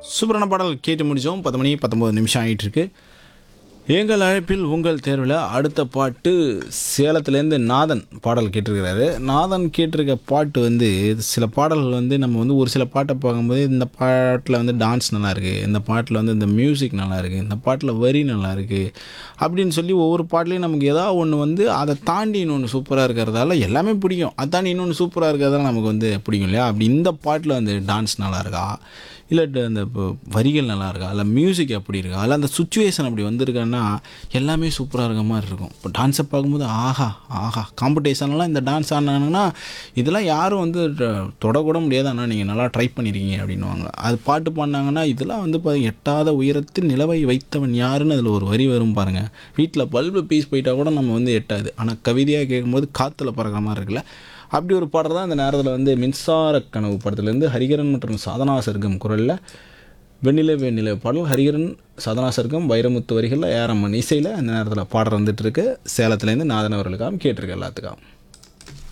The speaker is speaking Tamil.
சூப்பரான பாடல் கேட்டு முடித்தோம் பத்து மணி பத்தொம்பது நிமிஷம் ஆகிட்டு இருக்கு எங்கள் அழைப்பில் உங்கள் தேர்வில் அடுத்த பாட்டு சேலத்துலேருந்து நாதன் பாடல் கேட்டிருக்கிறாரு நாதன் கேட்டிருக்க பாட்டு வந்து சில பாடல்கள் வந்து நம்ம வந்து ஒரு சில பாட்டை பார்க்கும்போது இந்த பாட்டில் வந்து டான்ஸ் நல்லா இருக்கு இந்த பாட்டில் வந்து இந்த மியூசிக் நல்லா இருக்கு இந்த பாட்டில் வரி நல்லா இருக்கு அப்படின்னு சொல்லி ஒவ்வொரு பாட்டுலேயும் நமக்கு ஏதாவது ஒன்று வந்து அதை தாண்டி இன்னொன்று சூப்பராக இருக்கிறதால எல்லாமே பிடிக்கும் அதை தாண்டி இன்னொன்று சூப்பராக இருக்கிறதால நமக்கு வந்து பிடிக்கும் இல்லையா அப்படி இந்த பாட்டில் வந்து டான்ஸ் நல்லா இருக்கா இல்லை அந்த இப்போ வரிகள் நல்லா இருக்கா இல்லை மியூசிக் அப்படி இருக்கா இல்லை அந்த சுச்சுவேஷன் அப்படி வந்திருக்கான்னா எல்லாமே சூப்பராக இருக்க மாதிரி இருக்கும் இப்போ டான்ஸை பார்க்கும்போது ஆஹா ஆஹா காம்படிஷன்லாம் இந்த டான்ஸ் ஆனாங்கன்னா இதெல்லாம் யாரும் வந்து ட- தொடக்கூட முடியாது ஆனால் நீங்கள் நல்லா ட்ரை பண்ணியிருக்கீங்க அப்படின்னுவாங்க அது பாட்டு பாடினாங்கன்னா இதெல்லாம் வந்து பாருங்க எட்டாத உயரத்தில் நிலவை வைத்தவன் யாருன்னு அதில் ஒரு வரி வரும் பாருங்கள் வீட்டில் பல்பு பீஸ் போயிட்டா கூட நம்ம வந்து எட்டாது ஆனால் கவிதையாக கேட்கும்போது காற்றுல பறக்கிற மாதிரி இருக்குல்ல அப்படி ஒரு பாடல் தான் இந்த நேரத்தில் வந்து மின்சார கனவு படத்துலேருந்து ஹரிகரன் மற்றும் சாதனா சர்க்கம் குரலில் வெண்ணிலை வெண்ணிலை பாடல் ஹரிகரன் சாதனா சர்க்கம் வைரமுத்து வரிகளில் ஏரம்மன் இசையில் அந்த நேரத்தில் பாடல் வந்துட்டு இருக்கு சேலத்துலேருந்து நாதன் அவர்களுக்காக கேட்டிருக்கு எல்லாத்துக்காகவும்